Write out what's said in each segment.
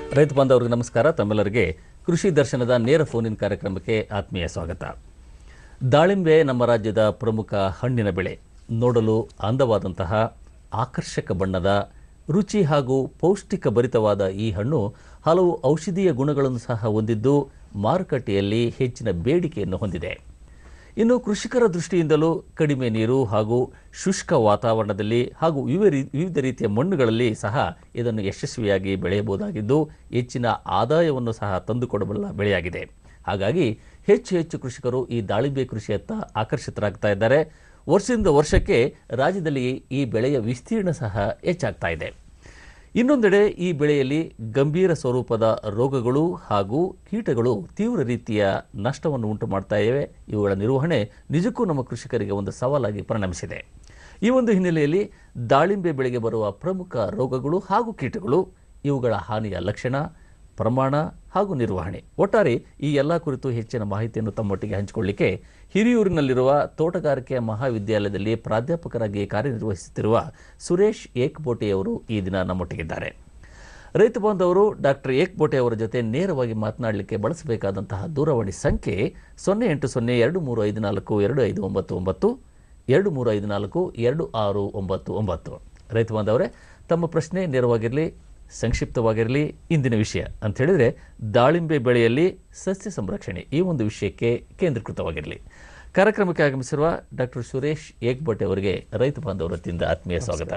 ರೈತ ಬಾಂಧವರಿಗೆ ನಮಸ್ಕಾರ ತಮ್ಮೆಲ್ಲರಿಗೆ ಕೃಷಿ ದರ್ಶನದ ನೇರ ಫೋನಿನ್ ಕಾರ್ಯಕ್ರಮಕ್ಕೆ ಆತ್ಮೀಯ ಸ್ವಾಗತ ದಾಳಿಂಬೆ ನಮ್ಮ ರಾಜ್ಯದ ಪ್ರಮುಖ ಹಣ್ಣಿನ ಬೆಳೆ ನೋಡಲು ಅಂದವಾದಂತಹ ಆಕರ್ಷಕ ಬಣ್ಣದ ರುಚಿ ಹಾಗೂ ಪೌಷ್ಟಿಕ ಭರಿತವಾದ ಈ ಹಣ್ಣು ಹಲವು ಔಷಧೀಯ ಗುಣಗಳನ್ನು ಸಹ ಹೊಂದಿದ್ದು ಮಾರುಕಟ್ಟೆಯಲ್ಲಿ ಹೆಚ್ಚಿನ ಬೇಡಿಕೆಯನ್ನು ಹೊಂದಿದೆ ಇನ್ನು ಕೃಷಿಕರ ದೃಷ್ಟಿಯಿಂದಲೂ ಕಡಿಮೆ ನೀರು ಹಾಗೂ ಶುಷ್ಕ ವಾತಾವರಣದಲ್ಲಿ ಹಾಗೂ ವಿವಿಧ ರೀ- ವಿವಿಧ ರೀತಿಯ ಮಣ್ಣುಗಳಲ್ಲಿ ಸಹ ಇದನ್ನು ಯಶಸ್ವಿಯಾಗಿ ಬೆಳೆಯಬಹುದಾಗಿದ್ದು ಹೆಚ್ಚಿನ ಆದಾಯವನ್ನು ಸಹ ತಂದುಕೊಡಬಲ್ಲ ಬೆಳೆಯಾಗಿದೆ ಹಾಗಾಗಿ ಹೆಚ್ಚು ಹೆಚ್ಚು ಕೃಷಿಕರು ಈ ದಾಳಿಂಬೆ ಕೃಷಿಯತ್ತ ಆಕರ್ಷಿತರಾಗ್ತಾ ಇದ್ದಾರೆ ವರ್ಷದಿಂದ ವರ್ಷಕ್ಕೆ ರಾಜ್ಯದಲ್ಲಿ ಈ ಬೆಳೆಯ ವಿಸ್ತೀರ್ಣ ಸಹ ಹೆಚ್ಚಾಗ್ತಾ ಇದೆ ಇನ್ನೊಂದೆಡೆ ಈ ಬೆಳೆಯಲ್ಲಿ ಗಂಭೀರ ಸ್ವರೂಪದ ರೋಗಗಳು ಹಾಗೂ ಕೀಟಗಳು ತೀವ್ರ ರೀತಿಯ ನಷ್ಟವನ್ನು ಉಂಟು ಮಾಡ್ತಾ ಇವೆ ಇವುಗಳ ನಿರ್ವಹಣೆ ನಿಜಕ್ಕೂ ನಮ್ಮ ಕೃಷಿಕರಿಗೆ ಒಂದು ಸವಾಲಾಗಿ ಪರಿಣಮಿಸಿದೆ ಈ ಒಂದು ಹಿನ್ನೆಲೆಯಲ್ಲಿ ದಾಳಿಂಬೆ ಬೆಳೆಗೆ ಬರುವ ಪ್ರಮುಖ ರೋಗಗಳು ಹಾಗೂ ಕೀಟಗಳು ಇವುಗಳ ಹಾನಿಯ ಲಕ್ಷಣ ಪ್ರಮಾಣ ಹಾಗೂ ನಿರ್ವಹಣೆ ಒಟ್ಟಾರೆ ಈ ಎಲ್ಲ ಕುರಿತು ಹೆಚ್ಚಿನ ಮಾಹಿತಿಯನ್ನು ತಮ್ಮೊಟ್ಟಿಗೆ ಹಂಚಿಕೊಳ್ಳಿಕ್ಕೆ ಹಿರಿಯೂರಿನಲ್ಲಿರುವ ತೋಟಗಾರಿಕೆ ಮಹಾವಿದ್ಯಾಲಯದಲ್ಲಿ ಪ್ರಾಧ್ಯಾಪಕರಾಗಿ ಕಾರ್ಯನಿರ್ವಹಿಸುತ್ತಿರುವ ಸುರೇಶ್ ಏಕ್ಬೋಟೆಯವರು ಈ ದಿನ ನಮ್ಮೊಟ್ಟಿಗಿದ್ದಾರೆ ರೈತ ಬಾಂಧವರು ಡಾಕ್ಟರ್ ಏಕ್ಬೋಟೆ ಅವರ ಜೊತೆ ನೇರವಾಗಿ ಮಾತನಾಡಲಿಕ್ಕೆ ಬಳಸಬೇಕಾದಂತಹ ದೂರವಾಣಿ ಸಂಖ್ಯೆ ಸೊನ್ನೆ ಎಂಟು ಸೊನ್ನೆ ಎರಡು ಮೂರು ಐದು ನಾಲ್ಕು ಎರಡು ಐದು ಒಂಬತ್ತು ಒಂಬತ್ತು ಎರಡು ಮೂರು ಐದು ನಾಲ್ಕು ಎರಡು ಆರು ಒಂಬತ್ತು ಒಂಬತ್ತು ರೈತ ಬಾಂಧವರೇ ತಮ್ಮ ಪ್ರಶ್ನೆ ನೇರವಾಗಿರಲಿ ಸಂಕ್ಷಿಪ್ತವಾಗಿರಲಿ ಇಂದಿನ ವಿಷಯ ಅಂತ ಹೇಳಿದ್ರೆ ದಾಳಿಂಬೆ ಬೆಳೆಯಲ್ಲಿ ಸಸ್ಯ ಸಂರಕ್ಷಣೆ ಈ ಒಂದು ವಿಷಯಕ್ಕೆ ಕೇಂದ್ರೀಕೃತವಾಗಿರಲಿ ಕಾರ್ಯಕ್ರಮಕ್ಕೆ ಆಗಮಿಸಿರುವ ಡಾಕ್ಟರ್ ಸುರೇಶ್ ಏಕ್ಬೋಟೆ ಅವರಿಗೆ ರೈತ ಬಾಂಧವರ ವತಿಯಿಂದ ಆತ್ಮೀಯ ಸ್ವಾಗತ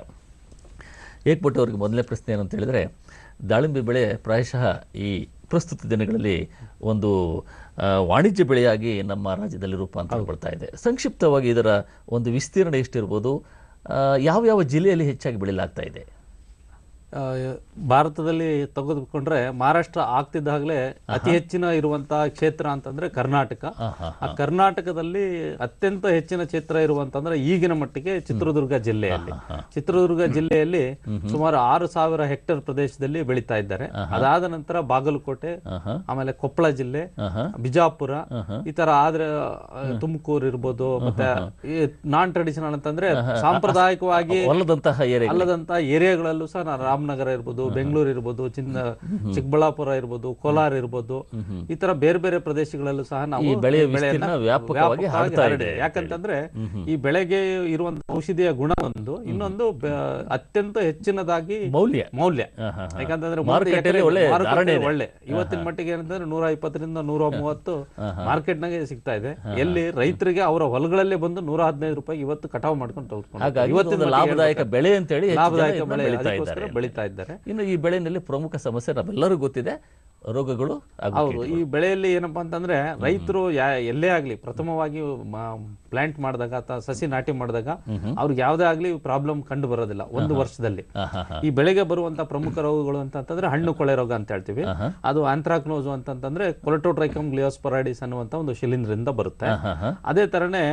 ಏಕ್ಬೋಟೆ ಅವರಿಗೆ ಮೊದಲನೇ ಪ್ರಶ್ನೆ ಏನು ಅಂತ ಹೇಳಿದ್ರೆ ದಾಳಿಂಬೆ ಬೆಳೆ ಪ್ರಾಯಶಃ ಈ ಪ್ರಸ್ತುತ ದಿನಗಳಲ್ಲಿ ಒಂದು ಆ, ವಾಣಿಜ್ಯ ಬೆಳೆಯಾಗಿ ನಮ್ಮ ರಾಜ್ಯದಲ್ಲಿ ರೂಪಾಂತರಗೊಳ್ತಾ ಇದೆ ಸಂಕ್ಷಿಪ್ತವಾಗಿ ಇದರ ಒಂದು ವಿಸ್ತೀರ್ಣ ಎಷ್ಟಿರ್ಬೋದು ಆ, ಯಾವ ಯಾವ ಜಿಲ್ಲೆಯಲ್ಲಿ ಹೆಚ್ಚಾಗಿ ಬೆಳೆಯಲಾಗ್ತಾ ಇದೆ ಆ, ಭಾರತದಲ್ಲಿ ತೆಗೆದುಕೊಂಡ್ರೆ ಮಹಾರಾಷ್ಟ್ರ ಆಗ್ತಿದ್ದಾಗಲೇ ಅತಿ ಹೆಚ್ಚಿನ ಇರುವಂತಹ ಕ್ಷೇತ್ರ ಅಂತಂದ್ರೆ ಕರ್ನಾಟಕ ಹಾ, ಹಾ, ಆ ಕರ್ನಾಟಕದಲ್ಲಿ ಅತ್ಯಂತ ಹೆಚ್ಚಿನ ಕ್ಷೇತ್ರ ಇರುವಂತಂದ್ರೆ ಈಗಿನ ಮಟ್ಟಿಗೆ ಚಿತ್ರದುರ್ಗ ಜಿಲ್ಲೆಯಲ್ಲಿ ಚಿತ್ರದುರ್ಗ ಜಿಲ್ಲೆಯಲ್ಲಿ ಸುಮಾರು ಆರು ಸಾವಿರ ಹೆಕ್ಟೇರ್ ಪ್ರದೇಶದಲ್ಲಿ ಬೆಳೀತಾ ಇದ್ದಾರೆ ಅದಾದ ನಂತರ ಬಾಗಲಕೋಟೆ ಆಹಾ. ಆಮೇಲೆ ಕೊಪ್ಪಳ ಜಿಲ್ಲೆ ಆಹಾ. ಬಿಜಾಪುರ ಈ ತರ ಆದ್ರೆ ತುಮಕೂರು ಇರ್ಬೋದು ಮತ್ತೆ ನಾನ್ ಟ್ರೆಡಿಷನಲ್ ಅಂತಂದ್ರೆ ಸಾಂಪ್ರದಾಯಿಕವಾಗಿ ಹೊಲದಂತಹ ಏರಿಯಾ ಅಲ್ಲದಂತ ಏರಿಯಾಗಳಲ್ಲೂ ಸಹ ನಾ- ರಾಮನಗರ ಇರ್ಬೋದು ಬೆಂಗಳೂರು ಇರ್ಬೋದು ಚಿನ್ನ ಚಿಕ್ಕಬಳ್ಳಾಪುರ ಇರ್ಬೋದು ಕೋಲಾರ ಇರ್ಬೋದು ಈ ತರ ಬೇರೆ ಬೇರೆ ಪ್ರದೇಶಗಳಲ್ಲೂ ಸಹ ನಾವು ಈ ಬೆಳೆಯ ಬೆಳೆಯನ್ನ ವಿಸ್ತೀರ್ಣ ವ್ಯಾಪಕವಾಗಿ ಹರಡ್ತಾ ಹರಡಿದೆ. ಇದೆ. ಯಾಕಂತಂದ್ರೆ ಈ ಬೆಳೆಗೆ ಇರುವಂತ ಔಷಧಿಯ ಗುಣ ಒಂದು ಇನ್ನೊಂದು ಬೆ- ಅತ್ಯಂತ ಹೆಚ್ಚಿನದಾಗಿ ಮೌಲ್ಯ ಮೌಲ್ಯ ಆಹಾ, ಹಾ. ಯಾಕಂತಂದ್ರೆ ಒಂದು ಮಾರುಕಟ್ಟೆಯಲ್ಲಿ ಎಕರೆಗೆ- ಒಳ್ಳೆ ಮಾರುಕಟ್ಟೆ ಧಾರಣೆ ಇದೆ. ಒಳ್ಳೆ ಇವತ್ತಿನ ಮಟ್ಟಿಗೆ ಏನಂತಂದ್ರೆ ನೂರ ಇಪ್ಪತ್ತರಿಂದ ನೂರ ಮೂವತ್ತು ಮಾರ್ಕೆಟ್ ನಾಗೆ ಸಿಗ್ತಾ ಇದೆ ಎಲ್ಲಿ ರೈತರಿಗೆ ಅವರ ಹೊಲಗಳಲ್ಲೇ ಬಂದು ನೂರ ಹದಿನೈದು ರೂಪಾಯಿ ಇವತ್ತು ಕಟಾವು ಮಾಡ್ಕೊಂಡು ತೆಗೆದುಕೊಂಡು ಹಾಗಾಗಿ ಇವತ್ತಿನ ಇದೊಂದು ಮಟ್ಟಿಗೆ ಲಾಭದಾಯಕ ಹೇಳ್ಬೇಕಾದ್ರೆ ಬೆಳೆ ಅಂತೇಳಿ ಹೆಚ್ಚು ಜನ ಲಾಭದಾಯಕ ಇದನ್ನ ಬೆಳೆ ಬೆಳೀತಾ ಅದಕ್ಕೋಸ್ಕರ ಇದ್ದಾರೆ ಬೆಳೀತಾ ಇದ್ದಾರೆ ಇನ್ನು ಈ ಬೆಳೆಯಲ್ಲಿ ಪ್ರಮುಖ ಸಮಸ್ಯೆ ನಮ್ಮೆಲ್ಲರಿಗೂ ಗೊತ್ತಿದೆ ರೋಗಗಳು ಹಾಗೂ ಹೌದು ಈ ಬೆಳೆಯಲ್ಲಿ ಏನಪ್ಪಾ ಅಂತಂದ್ರೆ ರೈತರು ಯಾ- ಎಲ್ಲೇ ಆಗ್ಲಿ ಪ್ರಥಮವಾಗಿ ಪ್ಲಾಂಟ್ ಮಾಡಿದಾಗ ಅಥವಾ ಸಸಿ ನಾಟಿ ಮಾಡಿದಾಗ ಅವ್ರಿಗೆ ಯಾವುದೇ ಆಗ್ಲಿ ಪ್ರಾಬ್ಲಮ್ ಕಂಡು ಬರೋದಿಲ್ಲ ಒಂದು ವರ್ಷದಲ್ಲಿ ಆಹಾ, ಹಾ. ಈ ಬೆಳೆಗೆ ಬರುವಂತ ಪ್ರಮುಖ ರೋಗಗಳು ಅಂತಂದ್ರೆ ಹಣ್ಣು ಕೊಳೆ ರೋಗ ಅಂತ ಹೇಳ್ತೀವಿ ಅದು ಆಂಥ್ರಾಕ್ನೋಸು ಅಂತಂತಂದ್ರೆ ಕೊಲೆಟೋಟ್ರೈಕಮ್ ಗ್ಲಿಯೋಸ್ಪೊರೈಡಿಸ್ ಅನ್ನುವಂತ ಒಂದು ಶಿಲೀಂಧ್ರದಿಂದ ಬರುತ್ತೆ ಆಹಾ, ಹಾ. ಅದೇ ತರನೇ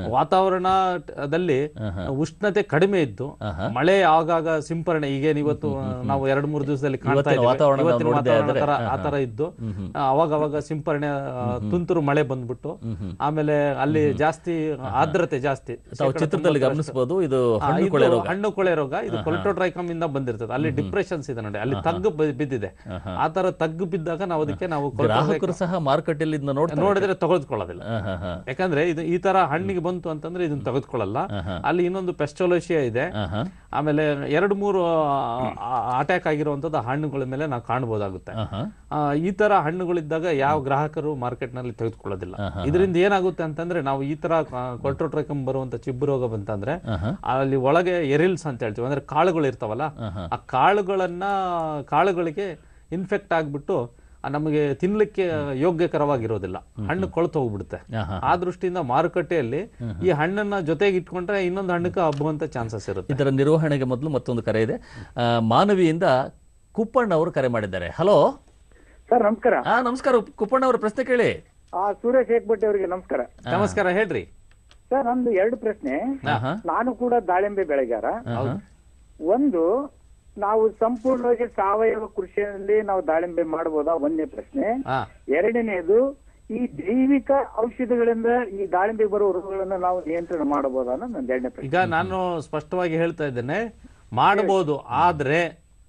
ವಾತಾವರಣದಲ್ಲಿ ಉಷ್ಣತೆ ಕಡಿಮೆ ಇದ್ದು ಮಳೆ ಆಗಾಗ ಸಿಂಪರಣೆ ಈಗೇನು ಇವತ್ತು ನಾವು ಎರಡು ಮೂರು ದಿವಸದಲ್ಲಿ ಕಾಣ್ತಾ ಇವತ್ತಿನ ಇದ್ದೀವಿ. ವಾತಾವರಣ ನಾವು ಇವತ್ತಿನ ನೋಡಿದ್ದೇ ವಾತಾವರಣ ಆದ್ರೆ, ತರ ಆ ತರ ಇದ್ದು ಆ, ಅವಾಗ ಅವಾಗ ಸಿಂಪರಣೆ ಆ, ತುಂತುರು ಮಳೆ ಬಂದ್ಬಿಟ್ಟು ಆಮೇಲೆ ಅಲ್ಲಿ ಜಾಸ್ತಿ ಆರ್ದ್ರತೆ ಜಾಸ್ತಿ ತಾವು ಶೇಕಡ ಚಿತ್ರದಲ್ಲಿ ತೊಂಬತ್ತರಷ್ಟು. ಗಮನಿಸಬಹುದು ಇದು ಆ, ಹಣ್ಣು ಇದು ಕೊಳೆ ರೋಗ ಹಣ್ಣು ಕೊಳೆ ರೋಗ ಇದು ಕೊಲೆಟೋಟ್ರೈಕಮ್ ಇಂದ ಬಂದಿರ್ತದೆ ಅಲ್ಲಿ ಡಿಪ್ರೆಷನ್ಸ್ ಇದೆ ನೋಡಿ ಅಲ್ಲಿ ತಗ್ಗು ಬಿ- ಬಿದ್ದಿದೆ ಆ ತರ ತಗ್ಗು ಬಿದ್ದಾಗ ನಾವು ಅದಕ್ಕೆ ನಾವು ಕೊಲೆಟೋಟ್ರೈಕಮ್ ಗ್ರಾಹಕರು ಸಹ ಮಾರುಕಟ್ಟೆಯಲ್ಲಿ ಇದನ್ನ ನೋಡ್ತಾರೆ ನೋಡಿದ್ರೆ ತೆಗೆದುಕೊಳ್ಳೋದಿಲ್ಲ ಆಹಾ, ಹಾ. ಯಾಕಂದ್ರೆ ಇದು ಈ ತರ ಹಣ್ಣಿಗೆ ಬಂತು ಅಂತಂದ್ರೆ ಇದನ್ನ ತೆಗೆದುಕೊಳ್ಳಲ್ಲ ಅಲ್ಲಿ ಇನ್ನೊಂದು ಪೆಸ್ಟೋಲೋಶಿಯಾ ಇದೆ ಆಹಾ. ಆಮೇಲೆ ಎರಡು ಮೂರು ಅಟ್ಯಾಕ್ ಆಗಿರುವಂತದ್ದು ಹಣ್ಣುಗಳ ಮೇಲೆ ನಾವು ಕಾಣಬಹುದಾಗುತ್ತೆ ಆಹಾ. ಆ, ಈ ತರ ಹಣ್ಣುಗಳಿದ್ದಾಗ ಯಾವ ಗ್ರಾಹಕರು ಮಾರ್ಕೆಟ್ ನಲ್ಲಿ ತೆಗೆದುಕೊಳ್ಳೋದಿಲ್ಲ ಇದರಿಂದ ಏನಾಗುತ್ತೆ ಅಂತಂದ್ರೆ ನಾವು ಈ ತರ ಕೊಲ್ಟ್ರೋಟ್ರೈಕಮ್ ಬರುವಂತ ಚಿಬ್ಬು ರೋಗ ಬಂತಂದ್ರೆ ಅಲ್ಲಿ ಒಳಗೆ ಎರಿಲ್ಸ್ ಅಂತ ಹೇಳ್ತೀವಿ ಅಂದ್ರೆ ಕಾಳುಗಳು ಇರ್ತಾವಲ್ಲ ಆ ಕಾಳುಗಳನ್ನ ಕಾಳುಗಳಿಗೆ ಇನ್ಫೆಕ್ಟ್ ಆಗ್ಬಿಟ್ಟು ಆ ನಮಗೆ ತಿನ್ಲಿಕ್ಕೆ ಯೋಗ್ಯಕರವಾಗಿರೋದಿಲ್ಲ ಹಣ್ಣು ಕೊಳ್ತು ಹೋಗ್ಬಿಡುತ್ತೆ ಆಹಾ. ಆ ದೃಷ್ಟಿಯಿಂದ ಮಾರುಕಟ್ಟೆಯಲ್ಲಿ ಈ ಹಣ್ಣನ್ನ ಜೊತೆಗೆ ಇಟ್ಕೊಂಡ್ರೆ ಇನ್ನೊಂದು ಹಣ್ಣಕ್ಕೆ ಹಬ್ಬುವಂತ ಚಾನ್ಸಸ್ ಇರುತ್ತೆ ಇದರ ನಿರ್ವಹಣೆಗೆ ಮೊದಲು ಮತ್ತೊಂದು ಕರೆ ಇದೆ ಆ, ಮಾನವಿಯಿಂದ ಕುಪ್ಪಣ್ಣ ಅವರು ಕರೆ ಮಾಡಿದ್ದಾರೆ ಹಲೋ ಸರ್ ನಮಸ್ಕಾರ ಹಾ ನಮಸ್ಕಾರ ಕುಪ್ಪಣ್ಣ ಅವರ ಪ್ರಶ್ನೆ ಕೇಳಿ ಆ ಸುರೇಶ್ ಏಕ್ಬಟ್ಟಿ ಅವರಿಗೆ ನಮಸ್ಕಾರ ನಮಸ್ಕಾರ ಹೇಳ್ರಿ ಸರ್ ನಂದು ಎರಡು ಪ್ರಶ್ನೆ ಆಹಾ. ನಾನು ಕೂಡ ದಾಳಿಂಬೆ ಬೆಳೆಗಾರ ಆಹಾ. ಒಂದು ನಾವು ಸಂಪೂರ್ಣವಾಗಿ ಸಾವಯವ ಕೃಷಿಯಲ್ಲಿ ನಾವು ದಾಳಿಂಬೆ ಮಾಡಬಹುದಾ ಒಂದನೇ ಪ್ರಶ್ನೆ ಹಾ ಎರಡನೇದು ಈ ಜೈವಿಕ ಔಷಧಿಗಳಿಂದ ಈ ದಾಳಿಂಬೆ ಬರುವ ರೋಗಗಳನ್ನ ನಾವು ನಿಯಂತ್ರಣ ಮಾಡಬಹುದಾ ಅನ್ನೋದು ನಂದು ಎರಡನೇ ಪ್ರಶ್ನೆ ಈಗ ನಾನು ಸ್ಪಷ್ಟವಾಗಿ ಹೇಳ್ತಾ ಇದ್ದೇನೆ ಮಾಡಬಹುದು ಆದ್ರೆ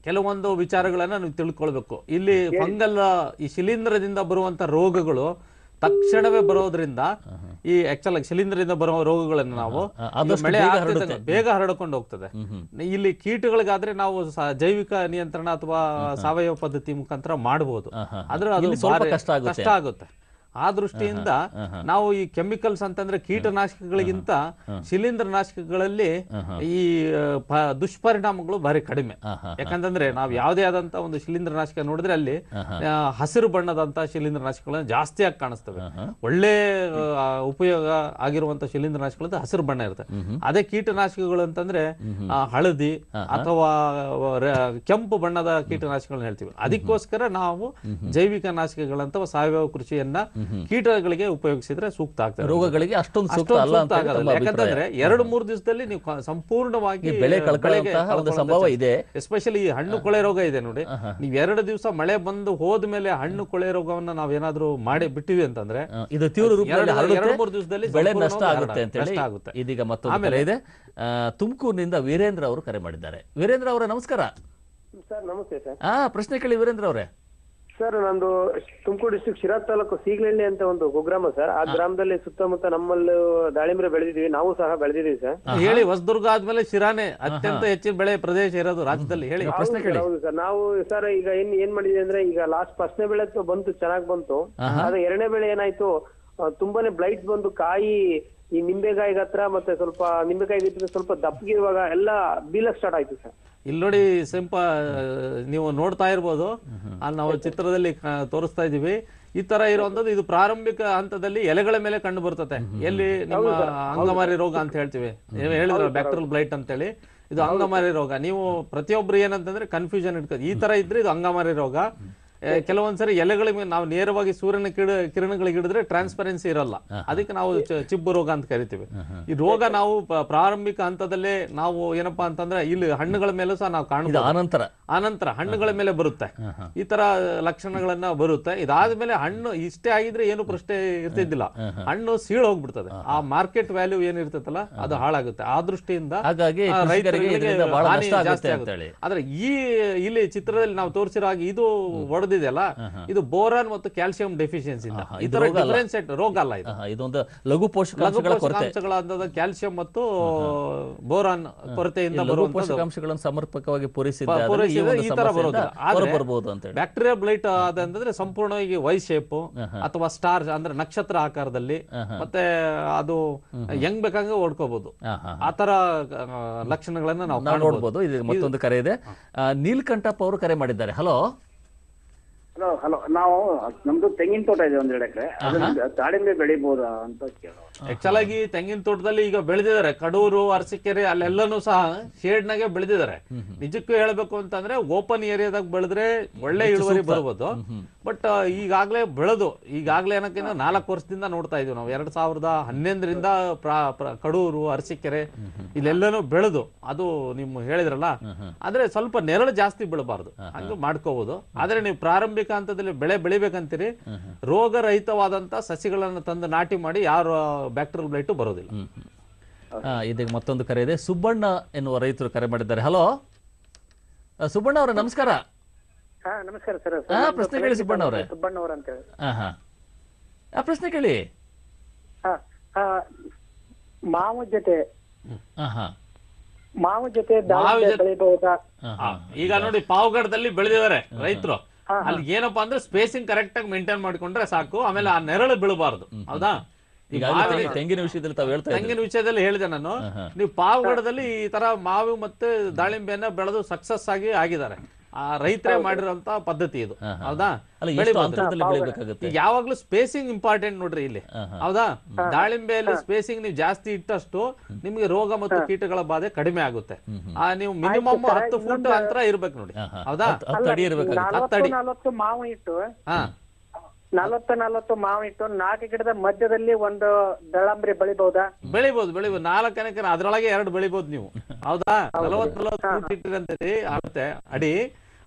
ಕೆಲವೊಂದು ವಿಚಾರಗಳನ್ನ ನೀವು ತಿಳ್ಕೊಳ್ಬೇಕು ಇಲ್ಲಿ ಫಂಗಲ್ ಈ ಶಿಲೀಂಧ್ರದಿಂದ ಬರುವಂತ ರೋಗಗಳು ತಕ್ಷಣವೇ ಬರೋದ್ರಿಂದ ಈ ಆಕ್ಚುಲ್ ಶಿಲೀಂಧ್ರದಿಂದ ಬರುವ ರೋಗಗಳನ್ನು ನಾವು ಆ, ಈಗ ಆದಷ್ಟು ಮಳೆ ಬೇಗ ಆಗ್ತಿದ್ದಂಗೆ ಹರಡುತ್ತೆ. ಬೇಗ ಹರಡಿಕೊಂಡು ಹೋಗ್ತದೆ ಇಲ್ಲಿ ಕೀಟಗಳಿಗಾದ್ರೆ ನಾವು ಸ- ಜೈವಿಕ ನಿಯಂತ್ರಣ ಅಥವಾ ಸಾವಯವ ಪದ್ಧತಿ ಮುಖಾಂತರ ಮಾಡಬಹುದು ಆದ್ರೆ ಅದು ಇಲ್ಲಿ ಸ್ವಲ್ಪ ಭಾರಿ ಕಷ್ಟ ಆಗುತ್ತೆ. ಕಷ್ಟ ಆಗುತ್ತೆ ಆ ದೃಷ್ಟಿಯಿಂದ ನಾವು ಈ ಕೆಮಿಕಲ್ಸ್ ಅಂತಂದ್ರೆ ಕೀಟನಾಶಕಗಳಿಗಿಂತ ಶಿಲೀಂಧ್ರ ನಾಶಕಗಳಲ್ಲಿ ಈ ಆ, ಪ- ದುಷ್ಪರಿಣಾಮಗಳು ಭಾರಿ ಕಡಿಮೆ ಯಾಕಂತಂದ್ರೆ ನಾವು ಯಾವುದೇ ಆದಂತ ಒಂದು ಶಿಲೀಂಧ್ರ ನಾಶಕ ನೋಡಿದ್ರೆ ಅಲ್ಲಿ ಆ, ಹಸಿರು ಬಣ್ಣದಂತ ಶಿಲೀಂಧ್ರ ನಾಶಕಗಳನ್ನು ಜಾಸ್ತಿಯಾಗಿ ಕಾಣಿಸ್ತವೆ ಒಳ್ಳೆ ಆ, ಉಪಯೋಗ ಆಗಿರುವಂತ ಶಿಲೀಂಧ್ರ ನಾಶಕಗಳು ಹಸಿರು ಬಣ್ಣ ಇರುತ್ತೆ ಅದೇ ಕೀಟನಾಶಕಗಳು ಅಂತಂದ್ರೆ ಆ, ಹಳದಿ ಅಥವಾ ರ- ಕೆಂಪು ಬಣ್ಣದ ಕೀಟನಾಶಕಗಳನ್ನ ಹೇಳ್ತೀವಿ ಅದಕ್ಕೋಸ್ಕರ ನಾವು ಜೈವಿಕ ನಾಶಕಗಳಂತ ಸಾವಯವ ಕೃಷಿಯನ್ನ ಕೀಟಗಳಿಗೆ ಉಪಯೋಗಿಸಿದ್ರೆ ಸೂಕ್ತ ಆಗ್ತದೆ ರೋಗಗಳಿಗೆ ಅಷ್ಟೊಂದು ಸೂಕ್ತ ಅಷ್ಟೊಂದು ಅಲ್ಲ ಅಂತ ಸೂಕ್ತ ಹೇಳಿ ಆಗೋದಿಲ್ಲ. ತಮ್ಮ ಅಭಿಪ್ರಾಯ. ಯಾಕಂತಂದ್ರೆ ಎರಡು ಮೂರು ದಿವಸದಲ್ಲಿ ನೀವು ಕ- ಸಂಪೂರ್ಣವಾಗಿ ಈ ಬೆಳೆ ಕಳ್ಕೊಳ್ಳುವಂತಹ ಒಂದು ಸಂಭವ ಇದೆ. ಎಸ್ಪೆಷಲಿ ಈ ಹಣ್ಣು ಕೊಳೆ ರೋಗ ಇದೆ ನೋಡಿ ನೀವು ಎರಡು ದಿವಸ ಮಳೆ ಬಂದು ಹೋದ್ಮೇಲೆ ಹಣ್ಣು ಕೊಳೆ ರೋಗವನ್ನ ನಾವ್ ಏನಾದ್ರೂ ಮಾಡಿ ಬಿಟ್ಟಿವಿ ಅಂತಂದ್ರೆ ಆ, ಇದು ತೀವ್ರ ರೂಪದಲ್ಲಿ ಎರಡು- ಹರಡುತ್ತೆ, ಎರಡು ಮೂರು ದಿವಸದಲ್ಲಿ ಬೆಳೆ ಸಂಪೂರ್ಣವಾಗಿ ನಷ್ಟ ಆಗುತ್ತೆ ಹರಡ- ಅಂತ ಹೇಳಿ ನಷ್ಟ ಆಗುತ್ತೆ. ಇದೀಗ ಮತ್ತೊಂದು ಕರೆ ಇದೆ ಆ, ತುಮಕೂರಿನಿಂದ ವೀರೇಂದ್ರ ಅವರು ಕರೆ ಮಾಡಿದ್ದಾರೆ ವೀರೇಂದ್ರ ಅವರೇ ನಮಸ್ಕಾರ ಸರ್ ನಮಸ್ತೆ ಸರ್ ಆ ಪ್ರಶ್ನೆ ಕೇಳಿ ವೀರೇಂದ್ರ ಅವರೇ ಸರ್ ನಂದು ತುಮಕೂರು ಡಿಸ್ಟ್ರಿಕ್ಟ್ ಶಿರಾ ತಾಲೂಕು ಸೀಗ್ಲಹಳ್ಳಿ ಅಂತ ಒಂದು ಕುಗ್ರಾಮ ಸರ್ ಆ ಗ್ರಾಮದಲ್ಲಿ ಸುತ್ತಮುತ್ತ ನಮ್ಮಲ್ಲಿ ದಾಳಿಂಬೆ ಬೆಳೆದಿದ್ವಿ ನಾವು ಸಹ ಬೆಳೆದಿದ್ದೀವಿ ಸರ್ ಹೇಳಿ ಹೊಸದುರ್ಗ ಆದ್ಮೇಲೆ ಶಿರಾನೆ ಅತ್ಯಂತ ಹೆಚ್ಚಿನ ಬೆಳೆ ಪ್ರದೇಶ ಇರೋದು ರಾಜ್ಯದಲ್ಲಿ ಹೇಳಿ ಪ್ರಶ್ನೆ ಹೌದು ಕೇಳಿ ಸರ್, ಹೌದು ಸರ್ ನಾವು ಸರ್ ಈಗ ಏನ್ ಏನ್ ಮಾಡಿದ್ವಿ ಅಂದ್ರೆ ಈಗ ಲಾಸ್ಟ್ ಫಸ್ಟ್ನೇ ಬೆಳೆ ತ- ಬಂತು ಚೆನ್ನಾಗ್ ಬಂತು ಆದ್ರೆ ಎರಡನೇ ಬೆಳೆ ಏನಾಯ್ತು ಆ, ತುಂಬಾನೇ ಬ್ಲೈಟ್ ಬಂದು ಕಾಯಿ ಈ ನಿಂಬೆಕಾಯಿ ಹತ್ರ ಮತ್ತೆ ಸ್ವಲ್ಪ ನಿಂಬೆಕಾಯಿ ಇದ್ರೆ ಸ್ವಲ್ಪ ದಪ್ಪಗಿರುವಾಗ ಎಲ್ಲ ಬೀಳಕ್ ಸ್ಟಾರ್ಟ್ ಆಯ್ತು ಸರ್ ಇಲ್ಲಿ ನೋಡಿ ಸಿಂಪ ನೀವು ನೋಡ್ತಾ ಇರ್ಬೋದು ಅಲ್ಲಿ ನಾವು ಚಿತ್ರದಲ್ಲಿ ಕ- ತೋರಿಸ್ತಾ ಇದೀವಿ ಈ ತರ ಇರುವಂತದ್ದು ಇದು ಪ್ರಾರಂಭಿಕ ಹಂತದಲ್ಲಿ ಎಲೆಗಳ ಮೇಲೆ ಕಂಡು ಬರ್ತದೆ ಎಲ್ಲಿ ನಿಮ್ಮ ಅಂಗಮಾರಿ ರೋಗ ಅಂತ ಹೇಳ್ತೀವಿ ನೀವು ಹೇಳಿದ್ರ ಬ್ಯಾಕ್ಟೀರಿಯಲ್ ಬ್ಲೈಟ್ ಅಂತೇಳಿ ಇದು ಅಂಗಮಾರಿ ರೋಗ ನೀವು ಪ್ರತಿಯೊಬ್ರು ಏನಂತಂದ್ರೆ ಕನ್ಫ್ಯೂಷನ್ ಇಟ್ಕೋದು ಈ ತರ ಇದ್ರೆ ಇದು ಅಂಗಮಾರಿ ರೋಗ ಏ, ಕೆಲವೊಂದ್ಸರಿ ಎಲೆಗಳಿಗೆ ನಾವು ನೇರವಾಗಿ ಸೂರ್ಯನ ಕಿಡ ಕಿರಣಗಳಿಗೆ ಹಿಡಿದ್ರೆ ಟ್ರಾನ್ಸ್ಪರೆನ್ಸಿ ಇರಲ್ಲ ಅದಕ್ಕೆ ನಾವು ಚ- ಚಿಬ್ಬು ರೋಗ ಅಂತ ಕರಿತೀವಿ ಈ ರೋಗ ನಾವು ಪ- ಪ್ರಾರಂಭಿಕ ಹಂತದಲ್ಲೇ ನಾವು ಏನಪ್ಪಾ ಅಂತಂದ್ರೆ ಇಲ್ಲಿ ಹಣ್ಣುಗಳ ಮೇಲೂ ಸಹ ನಾವು ಇದು ಕಾಣಬಹುದು ಆನಂತರ ಆನಂತರ ಹಣ್ಣುಗಳ ಮೇಲೆ ಬರುತ್ತೆ ಈ ತರ ಲಕ್ಷಣಗಳನ್ನ ಬರುತ್ತೆ ಇದಾದ್ಮೇಲೆ ಹಣ್ಣು ಇಷ್ಟೇ ಆಗಿದ್ರೆ ಏನು ಪ್ರಶ್ನೆ ಇರ್ತಿದ್ದಿಲ್ಲ ಹಣ್ಣು ಸೀಳ್ ಹೋಗ್ಬಿಡ್ತದೆ ಆ ಮಾರ್ಕೆಟ್ ವ್ಯಾಲ್ಯೂ ಏನಿರ್ತೈತಲ್ಲ ಅದು ಹಾಳಾಗುತ್ತೆ ಆ ದೃಷ್ಟಿಯಿಂದ ಹಾಗಾಗಿ ಆ, ಕೃಷಿಕರಿಗೆ ರೈತರಿಗೆ ಇದರಿಂದ ಬಹಳ ಹಾನಿ ನಷ್ಟ ಜಾಸ್ತಿ ಆಗುತ್ತೆ ಅಂತ ಆಗುತ್ತೆ. ಹೇಳಿ ಆದ್ರೆ ಈ ಇಲ್ಲಿ ಚಿತ್ರದಲ್ಲಿ ನಾವು ತೋರಿಸಿರೋ ಹಾಗೆ ಇದು ಹೊಡೆದಿದೆಯಲ್ಲ ಇದು ಬೋರಾನ್ ಮತ್ತು ಕ್ಯಾಲ್ಸಿಯಂ ಡೆಫಿಷಿಯನ್ಸಿ ಇಂದ ಈ ತರ ಡಿಫರೆನ್ಸೆಟ್ ರೋಗ ಅಲ್ಲ ಇದು ಆಹಾ, ಇದೊಂದು ಲಘು ಲಘು ಪೋಷಕಾಂಶಗಳ ಕೊರತೆ ಪೋಷಕಾಂಶಗಳಾದ ಕ್ಯಾಲ್ಸಿಯಂ ಮತ್ತು ಬೋರಾನ್ ಕೊರತೆಯಿಂದ ಈ ಲಘು ಬರುವಂತದ್ದು ಪೋಷಕಾಂಶಗಳನ್ನು ಸಮರ್ಪಕವಾಗಿ ಪೂರೈಸಿದ್ರೆ ಪ- ಈ ಪೂರೈಸಿದ್ರೆ ಒಂದು ಈ ತರ ಸಮಸ್ಯೆಯಿಂದ ಬರೋದಿಲ್ಲ. ಆದ್ರೆ ಹೊರಬರ್ಬೋದು ಅಂತ ಹೇಳಿ ಬ್ಯಾಕ್ಟೀರಿಯಾ ಬ್ಲೈಟ್ ಅದಂತಂದ್ರೆ ಸಂಪೂರ್ಣವಾಗಿ ವೈ ಶೇಪ್ ಅಥವಾ ಸ್ಟಾರ್ ಅಂದ್ರೆ ನಕ್ಷತ್ರ ಆಕಾರದಲ್ಲಿ ಮತ್ತೆ ಅದು ಹೆಂಗ್ ಬೇಕಂಗೆ ಓಡ್ಕೋಬಹುದು ಹಾ, ಹಾ. ಆ ತರ ಆ, ಲಕ್ಷಣಗಳನ್ನ ನಾವು ನಾವು ಕಾಣ್ಬೋದು. ನೋಡ್ಬೋದು ಇದು ಮತ್ತೊಂದು ಕರೆ ಇದೆ ಆ, ನೀಲ್ಕಂಠಪ್ಪ ಅವರು ಕರೆ ಮಾಡಿದ್ದಾರೆ ಹಲೋ ಹಲೋ ಹಲೋ ನಾವು ನಮ್ದು ತೆಂಗಿನ ತೋಟ ಇದೆ ಒಂದ್ ಎರಡು ಎಕರೆ ಅದನ್ನ ದಾಳಿಂಬೆ ಬೆಳಿಬೋದಾ ಅಂತ ಕೇಳೋ ಆಕ್ಚುಲ್ ಆಗಿ ತೆಂಗಿನ ತೋಟದಲ್ಲಿ ಈಗ ಬೆಳೆದಿದ್ದಾರೆ ಕಡೂರು ಅರಸೀಕೆರೆ ಅಲ್ಲೆಲ್ಲನೂ ಸಹ ಶೇಡ್ ನಾಗೆ ಬೆಳೆದಿದ್ದಾರೆ ನಿಜಕ್ಕೂ ಹೇಳ್ಬೇಕು ಅಂತಂದ್ರೆ ಓಪನ್ ಏರಿಯಾದಾಗ ಬೆಳೆದ್ರೆ ಒಳ್ಳೆ ಇಳುವರಿ ಬರ್ಬೋದು ಬಟ್ ಈಗಾಗ್ಲೇ ಬೆಳೆದು ಈಗಾಗ್ಲೇ ಏನಕ್ಕಿಂತ ನಾಲ್ಕು ವರ್ಷದಿಂದ ನೋಡ್ತಾ ಇದೀವಿ ನಾವು ಎರಡ್ ಸಾವಿರದ ಹನ್ನೊಂದರಿಂದ ಪ್ರಾ- ಪ್ರ- ಕಡೂರು ಅರಸೀಕೆರೆ ಇಲ್ಲೆಲ್ಲನೂ ಬೆಳೆದು ಅದು ನಿಮ್ಮ ಹೇಳಿದ್ರಲ್ಲ ಆದ್ರೆ ಸ್ವಲ್ಪ ನೆರಳು ಜಾಸ್ತಿ ಬೀಳಬಾರ್ದು ಹಂಗ ಮಾಡ್ಕೋಬಹುದು ಆದ್ರೆ ನೀವು ಪ್ರಾರಂಭಿಕ ಹಂತದಲ್ಲಿ ಬೆಳೆ ಬೆಳಿಬೇಕಂತೀರಿ ರೋಗರಹಿತವಾದಂತ ಸಸಿಗಳನ್ನ ತಂದು ನಾಟಿ ಮಾಡಿ ಯಾರು ಬ್ಯಾಕ್ಟೀರಿಯಲ್ ಬ್ಲೈಟ್ ಬರೋದಿಲ್ಲ ಆ, ಇದೀಗ ಮತ್ತೊಂದು ಕರೆ ಇದೆ ಸುಬ್ಬಣ್ಣ ಎನ್ನುವ ರೈತರು ಕರೆ ಮಾಡಿದ್ದಾರೆ ಹಲೋ ಆ, ಸುಬ್ಬಣ್ಣ ಅವರೇ ನಮಸ್ಕಾರ ಹಾ ನಮಸ್ಕಾರ ಸರ್ ಹಾ, ಪ್ರಶ್ನೆ ಕೇಳಿ ಸುಬ್ಬಣ್ಣ ಅವರೇ. ಸುಬ್ಬಣ್ಣ ಅವ್ರ ಅಂತ ಹೇಳಿ ಹಾ ಹಾ ಆ ಪ್ರಶ್ನೆ ಕೇಳಿ ಹಾ ಹಾ ಮಾವು ಜೊತೆ ಹಾ ಹಾ ಮಾವು ಜೊತೆ ದಾಳಿಂಬೆ ಮಾವು ಜೊತೆ- ಬೆಳಿಬಹುದಾ ಆ, ಈಗ ನೋಡಿ ಪಾವಗಡದಲ್ಲಿ ಬೆಳೆದಿದ್ದಾರೆ ರೈತರು ಅಲ್ಲಿ ಏನಪ್ಪಾ ಅಂದ್ರೆ ಸ್ಪೇಸಿಂಗ್ ಕರೆಕ್ಟ್ ಆಗಿ ಮೇಂಟೈನ್ ಮಾಡ್ಕೊಂಡ್ರೆ ಸಾಕು ಆಮೇಲೆ ಆ ನೆರಳು ಬೀಳಬಾರ್ದು ಹೌದಾ ಈಗ ಮಾವಿನ- ತೆಂಗಿನ ವಿಷಯದಲ್ಲಿ ತಾವು ಹೇಳ್ತಾ ಇದ್ದೀರಿ ತೆಂಗಿನ ವಿಷಯದಲ್ಲಿ ಹೇಳಿದೆ ನಾನು ನೀವು ಪಾವಗಡದಲ್ಲಿ ಈ ತರ ಮಾವು ಮತ್ತೆ ದಾಳಿಂಬೆಯನ್ನ ಬೆಳೆದು ಸಕ್ಸಸ್ ಆಗಿ ಆಗಿದ್ದಾರೆ ಆ ರೈತರೇ ಮಾಡಿರೋಂತ ಪದ್ಧತಿ ಇದು ಹೌದಾ ಅಲ್ಲ ಎಷ್ಟು ಬೆಳಿಬೋದು. ಅಂತರದಲ್ಲಿ ಬೆಳಿಬೇಕಾಗುತ್ತೆ ಈಗ ಯಾವಾಗ್ಲೂ ಸ್ಪೇಸಿಂಗ್ ಇಂಪಾರ್ಟೆಂಟ್ ನೋಡ್ರಿ ಇಲ್ಲಿ ಹೌದಾ ದಾಳಿಂಬೆಯಲ್ಲಿ ಸ್ಪೇಸಿಂಗ್ ನೀವು ಜಾಸ್ತಿ ಇಟ್ಟಷ್ಟು ನಿಮ್ಗೆ ರೋಗ ಮತ್ತು ಕೀಟಗಳ ಬಾಧೆ ಕಡಿಮೆ ಆಗುತ್ತೆ ಆ ನೀವು ಮಿನಿಮಮ್ ಹತ್ತು ಫುಟ್ ಅಂತರ ಇರ್ಬೇಕು ನೋಡಿ ಹೌದಾ ಹತ್ತು- ಹತ್ತು ಅಡಿ ಇರಬೇಕಾಗುತ್ತೆ ನಲವತ್ತು ಹತ್ತಡಿ. ನಲವತ್ತು ಮಾವು ಇಟ್ಟು ಹಾ ನಲವತ್ತು ನಲವತ್ತು ಮಾವು ಇಟ್ಟು ನಾಲ್ಕು ಗಿಡದ ಮಧ್ಯದಲ್ಲಿ ಒಂದು ದಳಂಬ್ರಿ ಬೆಳಿಬಹುದಾ ಬೆಳಿಬಹುದು ಬೆಳಿಬಹುದು ನಾಲ್ಕನೇ ಅದ್ರೊಳಗೆ ಎರಡು ಬೆಳಿಬಹುದು ನೀವು ಹೌದಾ ನಲವತ್ ನಲವತ್ತು ಫೂಟ್ ಇಟ್ಟಿರಂತೀರಿ ಆಗುತ್ತೆ ಅಡಿ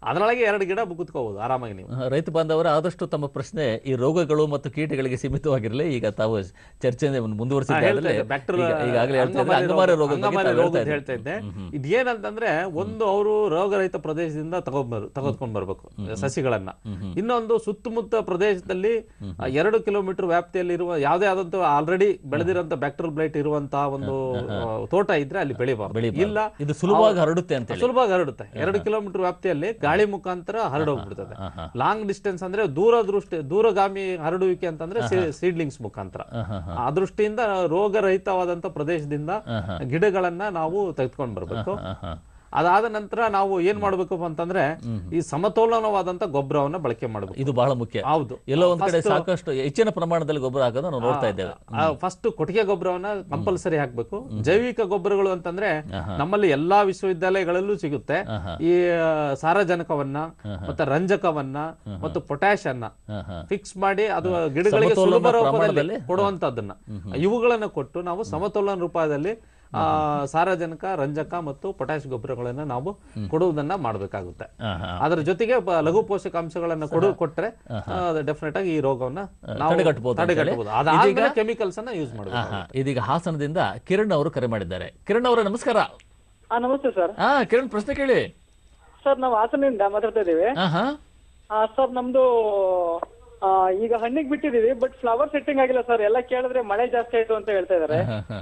ಅದರೊಳಗೆ ಎರಡು ಗಿಡ ಕುತ್ಕೋಬಹುದು ಆರಾಮಾಗಿ ನೀವು ಆ, ರೈತ ಬಾಂಧವರ ಆದಷ್ಟು ತಮ್ಮ ಪ್ರಶ್ನೆ ಈ ರೋಗಗಳು ಮತ್ತು ಕೀಟಗಳಿಗೆ ಸೀಮಿತವಾಗಿರಲಿ ಈಗ ತಾವು ಚರ್ಚೆ ಮುಂದುವರಿಸಿದ್ದಾಗಲೇ ಬ್ಯಾಕ್ಟೀರಿಯಾ ಈಗಾಗಲೇ ಹೇಳ್ತಾ ಇದ್ರೆ ಅಂಗಮಾರಿ ರೋಗದ ಬಗ್ಗೆ ಅಂಗಮಾರಿ ತಾವು ರೋಗ ಹೇಳ್ತಾ ಅಂತ ಹೇಳ್ತಾ ಇದ್ದೆ ಇದು ಏನಂತಂದ್ರೆ ಒಂದು ಅವರು ರೋಗರಹಿತ ಪ್ರದೇಶದಿಂದ ತಗೊಂಡ್ಬರ್ ತೆಗೆದುಕೊಂಡು ಬರ್ಬೇಕು ಸಸಿಗಳನ್ನ ಇನ್ನೊಂದು ಸುತ್ತಮುತ್ತ ಪ್ರದೇಶದಲ್ಲಿ ಆ, ಎರಡು ಕಿಲೋಮೀಟರ್ ವ್ಯಾಪ್ತಿಯಲ್ಲಿರುವ ಯಾವುದೇ ಆದಂತ ಆಲ್ರೆಡಿ ಬೆಳೆದಿರುವಂತ ಬ್ಯಾಕ್ಟೀರಿಯಲ್ ಬ್ಲೈಟ್ ಇರುವಂತಹ ಒಂದು ಆ, ತೋಟ ಇದ್ರೆ ಅಲ್ಲಿ ಬೆಳಿಬಾರ್ದು ಬೆಳಿಬಾರ್ದು. ಇಲ್ಲ ಇದು ಸುಲಭವಾಗಿ ಹರಡುತ್ತೆ ಅಂತ ಹೇಳಿ ಸುಲಭವಾಗಿ ಹರಡುತ್ತೆ ಎರಡು ಕಿಲೋಮೀಟರ್ ವ್ಯಾಪ್ತಿಯಲ್ಲಿ ಗಾಳಿ ಮುಖಾಂತರ ಹರಡೋಗ್ಬಿಡ್ತದೆ ಲಾಂಗ್ ಡಿಸ್ಟೆನ್ಸ್ ಅಂದ್ರೆ ದೂರ ದೃಷ್ಟಿ ದೂರಗಾಮಿ ಹರಡುವಿಕೆ ಅಂತಂದ್ರೆ ಸೀಡ್ಲಿಂಗ್ಸ್ ಮುಖಾಂತರ ಆ ದೃಷ್ಟಿಯಿಂದ ರೋಗರಹಿತವಾದಂತ ಪ್ರದೇಶದಿಂದ ಗಿಡಗಳನ್ನ ನಾವು ತೆಗೆದುಕೊಂಡು ಬರ್ಬೇಕು ಆಹಾ. ಅದಾದ ನಂತರ ನಾವು ಏನ್ ಮಾಡ್ಬೇಕು ಅಂತಂದ್ರೆ ಈ ಸಮತೋಲನವಾದಂತ ಗೊಬ್ಬರವನ್ನ ಬಳಕೆ ಮಾಡಬೇಕು ಇದು ಬಹಳ ಮುಖ್ಯ ಹೌದು ಎಲ್ಲೋ ಒಂದ್ ಕಡೆ ಸಾಕಷ್ಟು ಹೆಚ್ಚಿನ ಪ್ರಮಾಣದಲ್ಲಿ ಗೊಬ್ಬರ ಹಾಕೋದು ನಾವು ನೋಡ್ತಾ ಇದ್ದೇವೆ ಫಸ್ಟ್ ಕೊಟ್ಟಿಗೆ ಗೊಬ್ಬರವನ್ನ ಕಂಪಲ್ಸರಿ ಹಾಕ್ಬೇಕು ಜೈವಿಕ ಗೊಬ್ಬರಗಳು ಅಂತಂದ್ರೆ ನಮ್ಮಲ್ಲಿ ಎಲ್ಲಾ ವಿಶ್ವವಿದ್ಯಾಲಯಗಳಲ್ಲೂ ಸಿಗುತ್ತೆ ಈ ಆ, ಸಾರಜನಕವನ್ನ ಮತ್ತೆ ರಂಜಕವನ್ನ ಮತ್ತು ಪೊಟ್ಯಾಶ್ ಅನ್ನ ಆಹಾ. ಫಿಕ್ಸ್ ಮಾಡಿ ಅದು ಗಿಡಗಳಿಗೆ ಸಮತೋಲನ ಸುಲಭ ರೂಪದಲ್ಲಿ ಪ್ರಮಾಣದಲ್ಲಿ? ಕೊಡುವಂತದ್ದನ್ನ ಇವುಗಳನ್ನ ಕೊಟ್ಟು ನಾವು ಸಮತೋಲನ ರೂಪದಲ್ಲಿ ಆ, ಸಾರಜನಕ ರಂಜಕ ಮತ್ತು ಪೊಟ್ಯಾಶ್ ಗೊಬ್ಬರಗಳನ್ನ ನಾವು ಕೊಡುವುದನ್ನ ಮಾಡಬೇಕಾಗುತ್ತೆ ಆಹಾ. ಅದರ ಜೊತೆಗೆ ಬ- ಲಘು ಪೋಷಕಾಂಶಗಳನ್ನ ಕೊಡು ಕೊಟ್ರೆ ಡೆಫಿನೆಟ್ ಆಗಿ ಈ ರೋಗವನ್ನ ನಾವು ತಡೆಗಟ್ಟಬಹುದು ಅಂತ ಹೇಳಿ. ತಡೆಗಟ್ಟಬಹುದು ಅದಾದ್ಮೇಲೆ ಕೆಮಿಕಲ್ಸ್ ಅನ್ನ ಯೂಸ್ ಮಾಡಬೇಕು ಆಹಾ. ಇದೀಗ ಹಾಸನದಿಂದ ಕಿರಣ್ ಅವರು ಕರೆ ಮಾಡಿದ್ದಾರೆ ಕಿರಣ್ ಅವರೇ ನಮಸ್ಕಾರ ಹಾ ನಮಸ್ತೆ ಸರ್ ಹಾ ಕಿರಣ್ ಪ್ರಶ್ನೆ ಕೇಳಿ ಸರ್ ನಾವು ಹಾಸನದಿಂದ ಮಾತಾಡ್ತಾ ಇದ್ದೀವಿ ಆಹಾ ಆ, ಸರ್ ನಮ್ದು ಆ, ಈಗ ಹಣ್ಣಿಗೆ ಬಿಟ್ಟಿದೀವಿ ಬಟ್ ಫ್ಲವರ್ ಸೆಟ್ಟಿಂಗ್ ಆಗಿಲ್ಲ ಸರ್ ಎಲ್ಲ ಕೇಳಿದ್ರೆ ಮಳೆ ಜಾಸ್ತಿ ಆಯ್ತು ಅಂತ ಹೇಳ್ತಾ ಇದಾರೆ ಆಹಾ.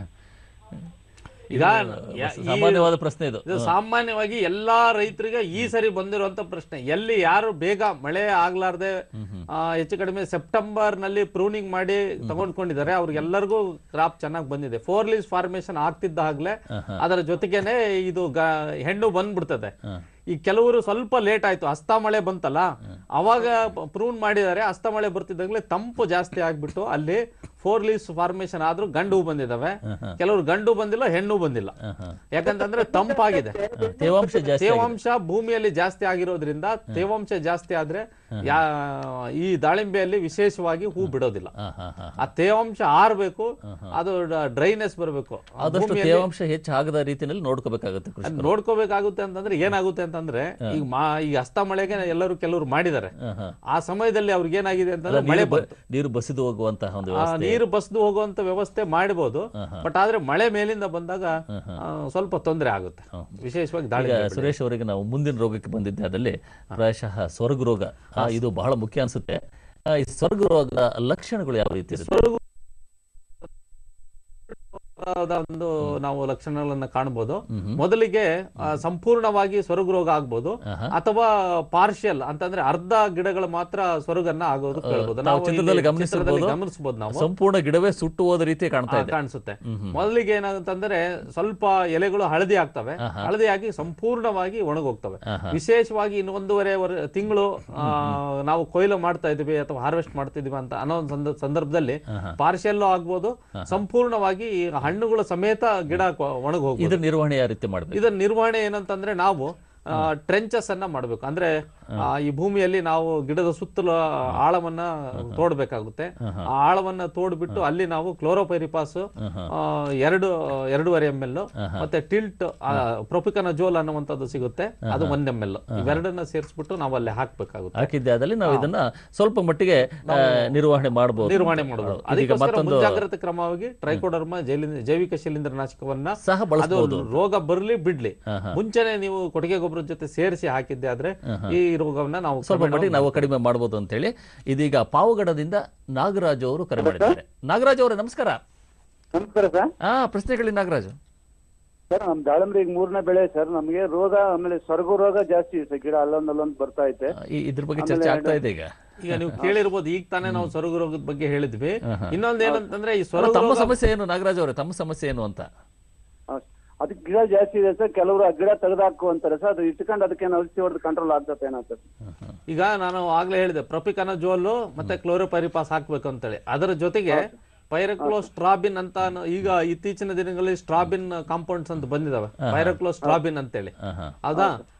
ಈಗ ಯ- ಈ- ಸಾಮಾನ್ಯವಾದ ಪ್ರಶ್ನೆ ಇದು ಇದು ಸಾಮಾನ್ಯವಾಗಿ ಎಲ್ಲಾ ರೈತರಿಗೆ ಈ ಸರಿ ಬಂದಿರುವಂತ ಪ್ರಶ್ನೆ ಎಲ್ಲಿ ಯಾರು ಬೇಗ ಮಳೆ ಆಗ್ಲಾರ್ದೆ ಆ, ಹೆಚ್ಚು ಕಡಿಮೆ ಸೆಪ್ಟೆಂಬರ್ ನಲ್ಲಿ ಪ್ರೂನಿಂಗ್ ಮಾಡಿ ತಗೊಂಡ್ಕೊಂಡಿದ್ದಾರೆ ಅವ್ರಿಗೆಲ್ಲರಿಗೂ ಕ್ರಾಪ್ ಚೆನ್ನಾಗಿ ಬಂದಿದೆ ಫೋರ್ ಲೀಸ್ ಫಾರ್ಮೇಶನ್ ಆಗ್ತಿದ್ದಾಗ್ಲೇ ಅದರ ಜೊತೆಗೇನೆ ಇದು ಗ- ಹೆಣ್ಣು ಬಂದ್ಬಿಡ್ತದೆ ಈ ಕೆಲವರು ಸ್ವಲ್ಪ ಲೇಟ್ ಆಯ್ತು ಹಸ್ತ ಮಳೆ ಬಂತಲ್ಲ ಅವಾಗ ಪ್ರೂನ್ ಮಾಡಿದ್ದಾರೆ ಹಸ್ತ ಮಳೆ ಬರ್ತಿದ್ದಾಗಲೇ ತಂಪು ಜಾಸ್ತಿ ಆಗ್ಬಿಟ್ಟು ಅಲ್ಲಿ ಫೋರ್ ಲೀಸ್ ಫಾರ್ಮೇಶನ್ ಆದ್ರೂ ಗಂಡು ಹೂ ಬಂದಿದಾವೆ ಕೆಲವರು ಗಂಡು ಬಂದಿಲ್ಲ ಹೆಣ್ಣು ಬಂದಿಲ್ಲ ಯಾಕಂತಂದ್ರೆ ತಂಪಾಗಿದೆ ತೇವಾಂಶ ಜಾಸ್ತಿ ತೇವಾಂಶ ಭೂಮಿಯಲ್ಲಿ ಜಾಸ್ತಿ ಆಗಿರೋದ್ರಿಂದ ತೇವಾಂಶ ಜಾಸ್ತಿ ಆದ್ರೆ ಯಾ ಈ ದಾಳಿಂಬೆಯಲ್ಲಿ ವಿಶೇಷವಾಗಿ ಹೂ ಬಿಡೋದಿಲ್ಲ ಆಹಾ, ಆಹಾ. ಆ ತೇವಾಂಶ ಆರ್ಬೇಕು ಅದು ಡ್ರೈನೆಸ್ ಬರಬೇಕು ಆದಷ್ಟು ತೇವಾಂಶ ಹೆಚ್ಚು ಆಗದ ರೀತಿಯಲ್ಲಿ ನೋಡ್ಕೋಬೇಕಾಗುತ್ತೆ ಕೃಷಿ ಅದ್ ನೋಡ್ಕೋಬೇಕಾಗುತ್ತೆ ಅಂತಂದ್ರೆ ಏನಾಗುತ್ತೆ ಅಂತಂದ್ರೆ ಈಗ ಮಾ ಈ ಹಸ್ತ ಮಳೆಗೆ ಎಲ್ಲರೂ ಕೆಲವರು ಮಾಡಿದ್ದಾರೆ ಆ ಸಮಯದಲ್ಲಿ ಅವ್ರಿಗೆ ಏನಾಗಿದೆ ಅಂತಂದ್ರೆ ಮಳೆ ನೀರು ಬ- ಬಂತು ನೀರು ಬಸಿದು ಹೋಗುವಂತಹ ಒಂದು ಆ, ವ್ಯವಸ್ಥೆ ನೀರು ಬಸ್ದು ಹೋಗುವಂತ ವ್ಯವಸ್ಥೆ ಮಾಡಬಹುದು ಬಟ್ ಆದ್ರೆ ಮಳೆ ಮೇಲಿಂದ ಬಂದಾಗ ಆ, ಸ್ವಲ್ಪ ತೊಂದರೆ ಆಗುತ್ತೆ ವಿಶೇಷವಾಗಿ ದಾಳಿ ಈಗ ಸುರೇಶ್ ಅವರಿಗೆ ನಾವು ಮುಂದಿನ ರೋಗಕ್ಕೆ ಬಂದಿದ್ದೆ ಅದರಲ್ಲಿ ಪ್ರಾಯಶಃ ಸ್ವರ್ಗ ರೋಗ ಆ, ಇದು ಬಹಳ ಮುಖ್ಯ ಅನ್ಸುತ್ತೆ ಆ, ಈ ಸ್ವರ್ಗ ರೋಗದ ಲಕ್ಷಣಗಳು ಯಾವ ರೀತಿ ಇರುತ್ತೆ ಒಂದು ನಾವು ಲಕ್ಷಣಗಳನ್ನ ಕಾಣಬಹುದು ಮೊದಲಿಗೆ ಆ, ಸಂಪೂರ್ಣವಾಗಿ ಸ್ವರ್ಗ ರೋಗ ಆಗ್ಬೋದು ಅಥವಾ ಪಾರ್ಷಿಯಲ್ ಅಂತಂದ್ರೆ ಅರ್ಧ ಗಿಡಗಳು ಮಾತ್ರ ಸ್ವರ್ಗನ್ನ ಆಗೋದು ಕೇಳ್ಬೋದು ನಾವು ನಾವು ಚಿತ್ರದಲ್ಲಿ ಇಲ್ಲಿ ಗಮನಿಸಬಹುದು ಚಿತ್ರದಲ್ಲಿ ಗಮನಿಸಬಹುದು ನಾವು ಸಂಪೂರ್ಣ ಗಿಡವೇ ಸುಟ್ಟು ಹೋದ ರೀತಿ ಕಾಣ್ತಾ ಇದೆ ಕಾಣಿಸುತ್ತೆ ಮೊದಲಿಗೆ ಏನಾಗುತ್ತಂದ್ರೆ ಸ್ವಲ್ಪ ಎಲೆಗಳು ಹಳದಿ ಆಗ್ತವೆ ಹಳದಿ ಆಗಿ ಸಂಪೂರ್ಣವಾಗಿ ಒಣಗೋಗ್ತವೆ ವಿಶೇಷವಾಗಿ ಇನ್ನು ಒಂದೂವರೆ ವರ್- ತಿಂಗಳು ಆ, ನಾವು ಕೊಯ್ಲು ಮಾಡ್ತಾ ಇದೀವಿ ಅಥವಾ ಹಾರ್ವೆಸ್ಟ್ ಮಾಡ್ತಾ ಇದೀವಿ ಅಂತ ಅನ್ನೋ ಒಂದು ಸಂದ- ಸಂದರ್ಭದಲ್ಲಿ ಪಾರ್ಷಿಯಲ್ ಆಗ್ಬೋದು ಸಂಪೂರ್ಣವಾಗಿ ಈ ಹಣ್ಣುಗಳ ಸಮೇತ ಗಿಡ ಒಣಗ ಹೋಗ್ಬೋದು ಇದ್ರ ನಿರ್ವಹಣೆ ಯಾವ ರೀತಿ ಮಾಡ್ಬೇಕು ಇದರ ನಿರ್ವಹಣೆ ಏನಂತಂದ್ರೆ ನಾವು ಟ್ರೆಂಚಸ್ ಅನ್ನ ಮಾಡಬೇಕು ಅಂದ್ರೆ ಆ, ಈ ಭೂಮಿಯಲ್ಲಿ ನಾವು ಗಿಡದ ಸುತ್ತಲೂ ಆಳವನ್ನ ತೋಡ್ಬೇಕಾಗುತ್ತೆ ಆ ಆಳವನ್ನ ತೋಡ್ಬಿಟ್ಟು ಅಲ್ಲಿ ನಾವು ಕ್ಲೋರೋಪೈರಿಪಾಸ್ ಎರಡು ಎರಡೂವರೆ ಎಂ ಎಲ್ ಮತ್ತೆ ಟಿಲ್ಟ್ ಪ್ರೊಪಿಕನ ಜೋಲ್ ಅನ್ನುವಂಥದ್ದು ಸಿಗುತ್ತೆ ಅದು ಒಂದ್ ಎಂ ಎಲ್ ಇವೆರಡನ್ನ ಸೇರಿಸ್ಬಿಟ್ಟು ನಾವು ಅಲ್ಲಿ ಹಾಕ್ಬೇಕಾಗುತ್ತೆ ಹಾಕಿದ್ದೆ ಅದಲ್ಲಿ ನಾವು ಇದನ್ನ ಸ್ವಲ್ಪ ಮಟ್ಟಿಗೆ ಆ, ನಿರ್ವಹಣೆ ಮಾಡಬಹುದು ನಿರ್ವಹಣೆ ಮಾಡಬಹುದು ಇದೀಗ ಅದಕ್ಕೋಸ್ಕರ ಮತ್ತೊಂದು ಮುಂಜಾಗ್ರತೆ ಕ್ರಮವಾಗಿ ಟ್ರೈಕೋಡರ್ಮ ಜೈಲಿನ ಜೈವಿಕ ಶಿಲೀಂಧ್ರನಾಶಕವನ್ನ ಸಹ ಅದು ಬಳಸಬಹುದು ರೋಗ ಬರ್ಲಿ ಬಿಡ್ಲಿ ಮುಂಚೆನೆ ನೀವು ಕೊಟ್ಟಿಗೆ ಗೊಬ್ಬರದ ಜೊತೆ ಸೇರಿಸಿ ಹಾಕಿದ್ದೆ ಆದ್ರೆ ಈ ರೋಗವನ್ನ ನಾವು ಸ್ವಲ್ಪ ಮಟ್ಟಿಗೆ ನಾವು ಕಡಿಮೆ ಮಾಡಬಹುದು ಅಂತ ಹೇಳಿ ಇದೀಗ ಪಾವಗಡದಿಂದ ನಾಗರಾಜು ಅವರು ಕರೆ ಮಾಡಿದ್ದಾರೆ ನಾಗರಾಜ್ ಅವರೇ ನಮಸ್ಕಾರ ನಮಸ್ಕಾರ ಸರ್ ಹಾ ಪ್ರಶ್ನೆಗಳಿ ನಾಗರಾಜು ಸರ್ ನಮ್ ದಾಳಂಬ್ರಿ ಈಗ ಮೂರನೇ ಬೆಳೆ ಸರ್ ನಮಗೆ ರೋಗ ಆಮೇಲೆ ಸ್ವರ್ಗ ರೋಗ ಜಾಸ್ತಿ ಇದೆ ಸರ್ ಗಿಡ ಅಲ್ಲೊಂದ್ ಅಲ್ಲೊಂದ್ ಬರ್ತಾ ಐತೆ ಆ, ಈ- ಇದ್ರ ಬಗ್ಗೆ ಚರ್ಚೆ ಆಗ್ತಾ ಇದೆ ಈಗ ಈಗ ನೀವು ಕೇಳಿರ್ಬೋದು ಈಗ ತಾನೇ ನಾವು ಸ್ವರ್ಗ ರೋಗದ ಬಗ್ಗೆ ಹೇಳಿದ್ವಿ ಇನ್ನೊಂದ್ ಏನಂತಂದ್ರೆ ಈ ಅಲ್ಲ, ಸ್ವರ್ಗ ತಮ್ಮ ರೋಗ ಸಮಸ್ಯೆ ಏನು ನಾಗರಾಜ್ ಅವರೇ ತಮ್ಮ ಸಮಸ್ಯೆ ಏನು ಅಂತ ಆ, ಅದಕ್ಕೆ ಗಿಡ ಜಾಸ್ತಿ ಇದೆ ಸರ್ ಕೆಲವರು ಆ ಗಿಡ ತೆಗೆದಾಕು ಅಂತಾರೆ ಸರ್ ಅದು ಇಟ್ಕೊಂಡು ಅದಕ್ಕೆ ಔಷಧಿ ಹೊಡೆದು ಕಂಟ್ರೋಲ್ ಆಗ್ತದೆ ಏನೋ ಸರ್ ಈಗ ನಾನು ಆಗ್ಲೇ ಹೇಳಿದೆ ಪ್ರೊಪಿಕನ ಜೋಲು ಮತ್ತೆ ಕ್ಲೋರೋಪೈರಿಪಾಸ್ ಹಾಕ್ಬೇಕು ಅಂತೇಳಿ ಅದರ ಜೊತೆಗೆ ಪೈರಕ್ಲೋ ಸ್ಟ್ರಾಬಿನ್ ಅಂತ ನ- ಈಗ ಇತ್ತೀಚಿನ ದಿನಗಳಲ್ಲಿ ಸ್ಟ್ರಾಬಿನ್ ಕಾಂಪೌಂಡ್ಸ್ ಅಂತ ಬಂದಿದಾವೆ ಪೈರಕ್ಲೋ ಸ್ಟ್ರಾಬಿನ್ ಅಂತೇಳಿ ಹೌದಾ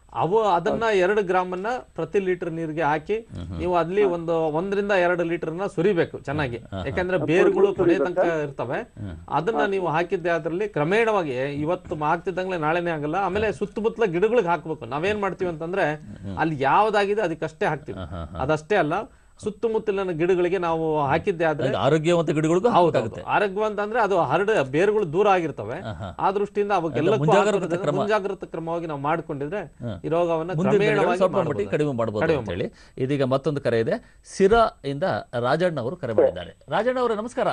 ಅವು ಅದನ್ನ ಎರಡು ಗ್ರಾಮನ್ನ ಪ್ರತಿ ಲೀಟರ್ ನೀರಿಗೆ ಹಾಕಿ ನೀವು ಅಲ್ಲಿ ಒಂದು ಒಂದರಿಂದ ಎರಡು ಲೀಟರ್ನ ಸುರಿಬೇಕು ಚೆನ್ನಾಗಿ ಯಾಕಂದ್ರೆ ಬೇರುಗಳು ಕೊನೆ ತನಕ ಇರ್ತವೆ ಅದನ್ನ ನೀವು ಹಾಕಿದ್ದೆ ಅದ್ರಲ್ಲಿ ಕ್ರಮೇಣವಾಗಿ ಇವತ್ತು ಹಾಕ್ತಿದ್ದಂಗ್ಲೆ ನಾಳೆನೇ ಆಗಲ್ಲ ಆಮೇಲೆ ಸುತ್ತಮುತ್ತಲ ಗಿಡಗಳಿಗೆ ಹಾಕ್ಬೇಕು ನಾವೇನ್ ಮಾಡ್ತೀವಿ ಅಂತಂದ್ರೆ ಅಲ್ಲಿ ಯಾವ್ದಾಗಿದೆ ಅದಕ್ಕಷ್ಟೇ ಹಾಕ್ತಿವಿ ಅದಷ್ಟೇ ಅಲ್ಲ ಸುತ್ತಮುತ್ತಲಿನ ಗಿಡಗಳಿಗೆ ನಾವು ಹಾಕಿದ್ದೆ ಆದ್ರೆ ಹಂಗೆ ಆರೋಗ್ಯವಂತ ಗಿಡಗಳಿಗೂ ಹೌದೌದು ಆರೋಗ್ಯವಂತ ಅಂದ್ರೆ ಅದು ಹರಡ ಬೇರುಗಳು ದೂರ ಆಗಿರ್ತವೆ ಆ ದೃಷ್ಟಿಯಿಂದ ಅವಕ್ಕೆಲ್ಲ ಮುಂಜಾಗ್ರತಾ ಕ್ರಮ. ಮುಂಜಾಗ್ರತಾ ಕ್ರಮವಾಗಿ ನಾವು ಮಾಡ್ಕೊಂಡಿದ್ರೆ ಈ ರೋಗವನ್ನ ಮುಂದಿನ ದಿನಗಳಲ್ಲಿ ಕ್ರಮೇಣವಾಗಿ ಸ್ವಲ್ಪ ಮಾಡ್ಬೋದು. ಮಟ್ಟಿಗೆ ಕಡಿಮೆ ಮಾಡಬಹುದು ಅಂತ ಹೇಳಿ ಇದೀಗ ಮತ್ತೊಂದು ಕರೆ ಇದೆ ಸಿರಾ ಇಂದ ರಾಜಣ್ಣ ಅವರು ಕರೆ ಮಾಡಿದ್ದಾರೆ ರಾಜಣ್ಣ ಅವರೇ ನಮಸ್ಕಾರ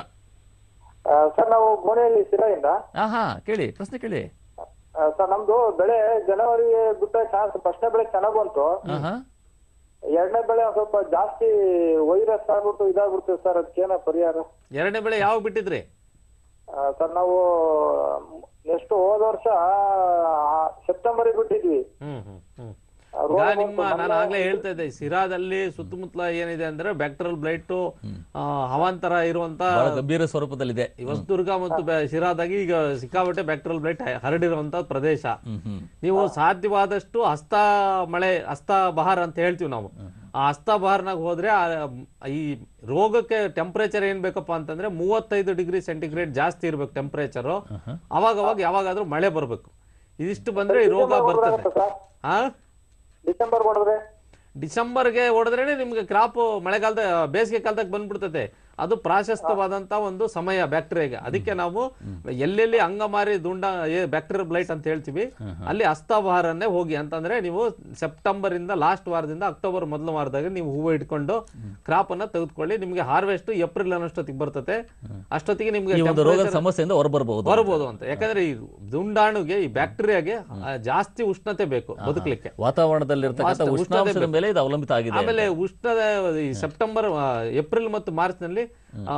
ಸರ್ ನಾವು ಗೋಣಿಯಲ್ಲಿ ಸಿರಾಯಿಂದ ಹಾ ಹಾ ಕೇಳಿ ಪ್ರಶ್ನೆ ಕೇಳಿ ಸರ್ ನಮ್ದು ಬೆಳೆ ಜನವರಿ ಬಿಟ್ಟ ಚಾನ್ಸ್ ಫಸ್ಟ್ನೇ ಬೆಳೆ ಚೆನ್ನಾಗ್ ಬಂತು ಹಾ ಹಾ ಎರಡನೇ ಬೆಳೆ ಒಂದ್ ಸ್ವಲ್ಪ ಜಾಸ್ತಿ ವೈರಸ್ ಆಗ್ಬಿಟ್ಟು ಇದಾಗ್ಬಿಡ್ತೀವಿ ಸರ್ ಅದಕ್ಕೇನ ಪರಿಹಾರ ಎರಡನೇ ಬೆಳೆ ಯಾವಾಗ ಬಿಟ್ಟಿದ್ರಿ ಆ, ಸರ್ ನಾವು ನೆಕ್ಸ್ಟ್ ಹೋದ ವರ್ಷ ಸೆಪ್ಟೆಂಬರ್ ಬಿಟ್ಟಿದ್ವಿ ಹ್ಮ್ ಹ್ಮ್ ಹ್ಮ್ ಆ, ಈಗ ರೋಗ ನಿಮ್ಮ ನಾನು ಆಗ್ಲೇ ಹೇಳ್ತಾ ಇದ್ದೆ ಸಿರಾದಲ್ಲಿ ಸುತ್ತಮುತ್ತಲ ಏನಿದೆ ಅಂದ್ರೆ ಬ್ಯಾಕ್ಟೀರಿಯಲ್ ಬ್ಲೈಟ್ ಹವಾಂತರ ಇರುವಂತ ಬಹಳ ಗಂಭೀರ ಸ್ವರೂಪದಲ್ಲಿದೆ ಈ ಹೊಸದುರ್ಗ ಮತ್ತು ಬೆ- ಶಿರಾದಾಗಿ ಈಗ ಸಿಕ್ಕಾಪಟ್ಟೆ ಬ್ಯಾಕ್ಟೀರಿಯಲ್ ಬ್ಲೈಟ್ ಹರಡಿರುವಂತ ಪ್ರದೇಶ ಹ್ಮ್ ಹ್ಮ್ ನೀವು ಸಾಧ್ಯವಾದಷ್ಟು ಹಸ್ತ ಮಳೆ ಹಸ್ತ ಬಹಾರ್ ಅಂತ ಹೇಳ್ತೀವಿ ನಾವು ಆ ಹಸ್ತ ಬಹಾರ್ನಾಗ ಹೋದ್ರೆ ಆ- ಈ ರೋಗಕ್ಕೆ ಟೆಂಪರೇಚರ್ ಏನ್ ಬೇಕಪ್ಪ ಅಂತಂದ್ರೆ ಮೂವತ್ತೈದು ಡಿಗ್ರಿ ಸೆಂಟಿಗ್ರೇಡ್ ಜಾಸ್ತಿ ಇರ್ಬೇಕು ಟೆಂಪರೇಚರ್ ಅವಾಗ ಅವಾಗ ಯಾವಾಗಾದ್ರೂ ಮಳೆ ಬರ್ಬೇಕು ಇದಿಷ್ಟು ಬಂದ್ರೆ ಈ ರೋಗ ಬರ್ತದೆ ಸರ್ ಹಾ ಡಿಸೆಂಬರ್ ಹೊಡೆದ್ರೆ ಡಿಸೆಂಬರ್ಗೆ ಹೊಡೆದ್ರೇನೆ ನಿಮ್ಗೆ ಕ್ರಾಪ್ ಮಳೆಗಾಲದ ಬೇಸಿಗೆ ಕಾಲದಾಗ ಬಂದ್ಬಿಡ್ತದೆ ಅದು ಪ್ರಾಶಸ್ತವಾದಂತ ಒಂದು ಸಮಯ ಬ್ಯಾಕ್ಟೀರಿಯಾಗೆ ಅದಕ್ಕೆ ನಾವು ಎಲ್ಲೆಲ್ಲಿ ಅಂಗಮಾರಿ ದುಂಡ ಬ್ಯಾಕ್ಟೀರಿಯಲ್ ಬ್ಲೈಟ್ ಅಂತ ಹೇಳ್ತೀವಿ ಅಲ್ಲಿ ಹಸ್ತವಾರನ್ನೇ ಹೋಗಿ ಅಂತಂದ್ರೆ ನೀವು ಸೆಪ್ಟೆಂಬರ್ ಇಂದ ಲಾಸ್ಟ್ ವಾರದಿಂದ ಅಕ್ಟೋಬರ್ ಮೊದಲ ವಾರದಾಗ ನೀವು ಹೂವು ಇಟ್ಕೊಂಡು ಕ್ರಾಪ್ ಅನ್ನ ತೆಗೆದುಕೊಳ್ಳಿ ನಿಮ್ಗೆ ಹಾರ್ವೆಸ್ಟ್ ಏಪ್ರಿಲ್ ಅನ್ನೋಷ್ಟೊತ್ತಿಗೆ ಬರ್ತದೆ ಅಷ್ಟೊತ್ತಿಗೆ ನಿಮ್ಗೆ ಈ ಒಂದು ರೋಗದ temperature- ಸಮಸ್ಯೆಯಿಂದ ಹೊರಬರಬಹುದು ಬರ್ಬೋದು ಅಂತ ಯಾಕಂದ್ರೆ ಈ ದುಂಡಾಣುಗೆ ಈ ಬ್ಯಾಕ್ಟೀರಿಯಾಗೆ ಆ, ಜಾಸ್ತಿ ಉಷ್ಣತೆ ಬೇಕು ಬದುಕಲಿಕ್ಕೆ ವಾತಾವರಣದಲ್ಲಿರ್ತಕ್ಕಂಥ ವಾಸ್ತ- ಉಷ್ಣಾಂಶದ ಉಷ್ಣತೆ ಮೇಲೆ ಇದು ಅವಲಂಬಿತ ಆಗಿದೆ ಆಮೇಲೆ ಉಷ್ಣದ ಈ ಸೆಪ್ಟೆಂಬರ್ ಆ, ಏಪ್ರಿಲ್ ಮತ್ತು ಮಾರ್ಚ್ ನಲ್ಲಿ ಆ,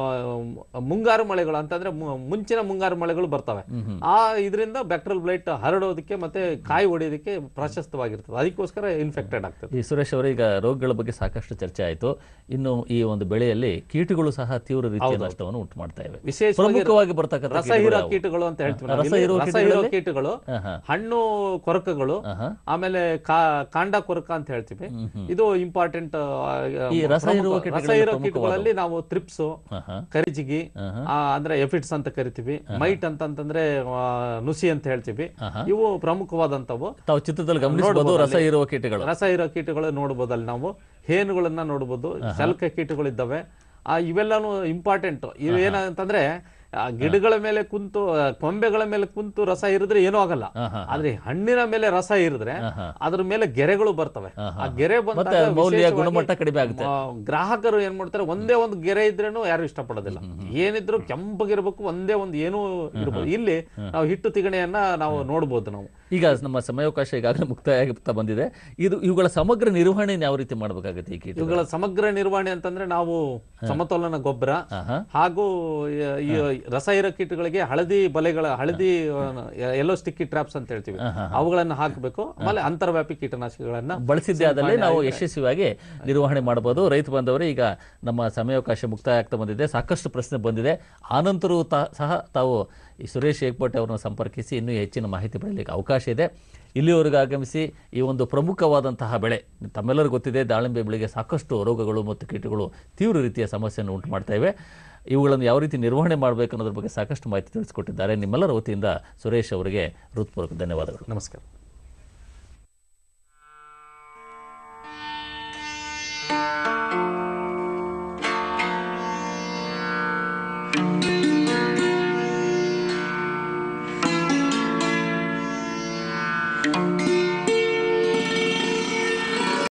ಮ- ಮುಂಗಾರು ಮಳೆಗಳು ಅಂತಂದ್ರೆ ಮು- ಮುಂಚಿನ ಮುಂಗಾರು ಮಳೆಗಳು ಬರ್ತವೆ ಆ ಇದರಿಂದ ಬ್ಯಾಕ್ಟೀರಿಯಲ್ ಬ್ಲೈಟ್ ಹರಡೋದಕ್ಕೆ ಮತ್ತೆ ಕಾಯಿ ಹೊಡೆಯೋದಕ್ಕೆ ಪ್ರಾಶಸ್ತವಾಗಿರ್ತದೆ ಅದಕ್ಕೋಸ್ಕರ ಇನ್ಫೆಕ್ಟೆಡ್ ಆಗ್ತದೆ ಈ ಸುರೇಶ್ ಅವರೇ ಈಗ ರೋಗಗಳ ಬಗ್ಗೆ ಸಾಕಷ್ಟು ಚರ್ಚೆ ಆಯಿತು ಇನ್ನು ಈ ಒಂದು ಬೆಳೆಯಲ್ಲಿ ಕೀಟಗಳು ಸಹ ತೀವ್ರ ರೀತಿಯ ನಷ್ಟವನ್ನು ಉಂಟು ಮಾಡ್ತಾ ಇವೆ ವಿಶೇಷವಾಗಿ ಪ್ರಮುಖವಾಗಿ ಬರ್ತಕ್ಕಂಥ ರಸ ಹೀರೋ ಕೀಟಗಳು ಅಂತ ಹೇಳ್ತೀವಿ ನಾವು ರಸ ಇಲ್ಲಿ. ಹೀರೋ ರಸ ಹೀರೋ ಕೀಟಗಳಲ್ಲಿ? ಕೀಟಗಳು ಆಹಾ. ಹಣ್ಣು ಕೊರಕಗಳು ಆಹಾ. ಆಮೇಲೆ ಕಾ- ಕಾಂಡ ಕೊರಕ ಅಂತ ಹೇಳ್ತೀವಿ ಇದು ಇಂಪಾರ್ಟೆಂಟ್ ಈ ರಸ ಹೀರುವ ರಸ ಕೀಟಗಳಲ್ಲಿ ಹೀರೋ ಪ್ರಮುಖವಾದವು. ಕೀಟಗಳಲ್ಲಿ ನಾವು ತ್ರಿಪ್ಸು ಆಹಾ. ಕರಿಜಿಗಿ ಆಹಾ. ಆ, ಅಂದ್ರೆ ಎಫಿಟ್ಸ್ ಅಂತ ಕರಿತೀವಿ ಮೈಟ್ ಅಂತಂತಂದ್ರೆ ಆ, ನುಸಿ ಅಂತ ಹೇಳ್ತೀವಿ ಆಹಾ. ಇವು ಪ್ರಮುಖವಾದಂತವು ತಾವು ಚಿತ್ರದಲ್ಲಿ ಗಮನಿಸಬಹುದು ನೋಡ್ಬೋದು ರಸ ಇರುವ ಕೀಟಗಳು ರಸ ಇರೋ ಕೀಟಗಳು ನೋಡ್ಬೋದು ಅಲ್ಲಿ ನಾವು ಹೇನುಗಳನ್ನ ನೋಡ್ಬೋದು ಶಲ್ಕ ಕೀಟಗಳಿದ್ದಾವೆ ಆ ಇವೆಲ್ಲಾನು ಇಂಪಾರ್ಟೆಂಟ್ ಇವೇನಂತಂದ್ರೆ ಆ ಗಿಡಗಳ ಮೇಲೆ ಕುಂತು ಆ, ಕೊಂಬೆಗಳ ಮೇಲೆ ಕುಂತು ರಸ ಇರಿದ್ರೆ ಏನೂ ಆಗಲ್ಲ ಆಹಾ. ಆದ್ರೆ ಹಣ್ಣಿನ ಮೇಲೆ ರಸ ಇರಿದ್ರೆ ಆಹಾ. ಅದ್ರ ಮೇಲೆ ಗೆರೆಗಳು ಬರ್ತವೆ ಆ ಗೆರೆ ಮತ್ತೆ ಬಂದಾಗ ಮೌಲ್ಯ ವಿಶೇಷವಾಗಿ, ಗುಣಮಟ್ಟ ಕಡಿಮೆ ಆಗುತ್ತೆ ಆ, ಗ್ರಾಹಕರು ಏನ್ ಮಾಡ್ತಾರೆ ಒಂದೇ ಒಂದು ಗೆರೆ ಇದ್ರೇನು ಯಾರು ಇಷ್ಟಪಡೋದಿಲ್ಲ ಏನಿದ್ರು ಕೆಂಪಗಿರ್ಬೇಕು ಒಂದೇ ಒಂದು ಏನೂ ಇರ್ಬೋದು ಇಲ್ಲಿ ನಾವು ಹಿಟ್ಟು ತಿಗಣೆಯನ್ನ ನಾವು ನೋಡ್ಬೋದು ನಾವು ಈಗ ನಮ್ಮ ಸಮಯಾವಕಾಶ ಈಗಾಗಲೇ ಮುಕ್ತಾಯ ಆಗ್ತಾ ಬಂದಿದೆ ಇದು ಇವುಗಳ ಸಮಗ್ರ ನಿರ್ವಹಣೆ ಯಾವ ರೀತಿ ಮಾಡಬೇಕಾಗುತ್ತೆ ಈ ಕೀಟ ಇವುಗಳ ಸಮಗ್ರ ನಿರ್ವಹಣೆ ಅಂತಂದ್ರೆ ನಾವು ಸಮತೋಲನ ಗೊಬ್ಬರ ಆಹಾ. ಹಾಗೂ ಈ- ಈ ರಸ ಇರೋ ಕೀಟಗಳಿಗೆ ಹಳದಿ ಬಲೆಗಳ ಹಳದಿ ಎಲ್ಲೋ ಸ್ಟಿಕ್ಕಿ ಟ್ರಾಪ್ಸ್ ಅಂತ ಹೇಳ್ತೀವಿ ಅವುಗಳನ್ನ ಹಾಕಬೇಕು ಆಮೇಲೆ ಅಂತರ್ವ್ಯಾಪಿ ಕೀಟನಾಶಕಗಳನ್ನ ಬಳಸಿದ್ದೇ ಆದಲ್ಲಿ ನಾವು ಯಶಸ್ವಿಯಾಗಿ ನಿರ್ವಹಣೆ ಮಾಡಬಹುದು ರೈತ ಬಂದವರು ಈಗ ನಮ್ಮ ಸಮಯಾವಕಾಶ ಮುಕ್ತಾಯ ಆಗ್ತಾ ಬಂದಿದೆ ಸಾಕಷ್ಟು ಪ್ರಶ್ನೆ ಬಂದಿದೆ ಆನಂತರವೂ ತಾ ಸಹ ತಾವು ಈ ಸುರೇಶ್ ಏಕ್ಪಟ್ಟೆ ಅವರನ್ನು ಸಂಪರ್ಕಿಸಿ ಇನ್ನೂ ಹೆಚ್ಚಿನ ಮಾಹಿತಿ ಪಡೆಯಲಿಕ್ಕೆ ಅವಕಾಶ ಇದೆ ಇಲ್ಲಿವರೆಗೂ ಆಗಮಿಸಿ ಈ ಒಂದು ಪ್ರಮುಖವಾದಂತಹ ಬೆಳೆ ತಮ್ಮೆಲ್ಲರಿಗೂ ಗೊತ್ತಿದೆ ದಾಳಿಂಬೆ ಬೆಳೆಗೆ ಸಾಕಷ್ಟು ರೋಗಗಳು ಮತ್ತು ಕೀಟಗಳು ತೀವ್ರ ರೀತಿಯ ಸಮಸ್ಯೆಯನ್ನು ಉಂಟು ಮಾಡ್ತಾ ಇವೆ ಇವುಗಳನ್ನು ಯಾವ ರೀತಿ ನಿರ್ವಹಣೆ ಮಾಡಬೇಕು ಅನ್ನೋದ್ರ ಬಗ್ಗೆ ಸಾಕಷ್ಟು ಮಾಹಿತಿ ತಿಳಿಸಿಕೊಟ್ಟಿದ್ದಾರೆ ನಿಮ್ಮೆಲ್ಲರ ವತಿಯಿಂದ ಸುರೇಶ್ ಅವರಿಗೆ ಹೃತ್ಪೂರ್ವಕ ಧನ್ಯವಾದಗಳು ನಮಸ್ಕಾರ Thank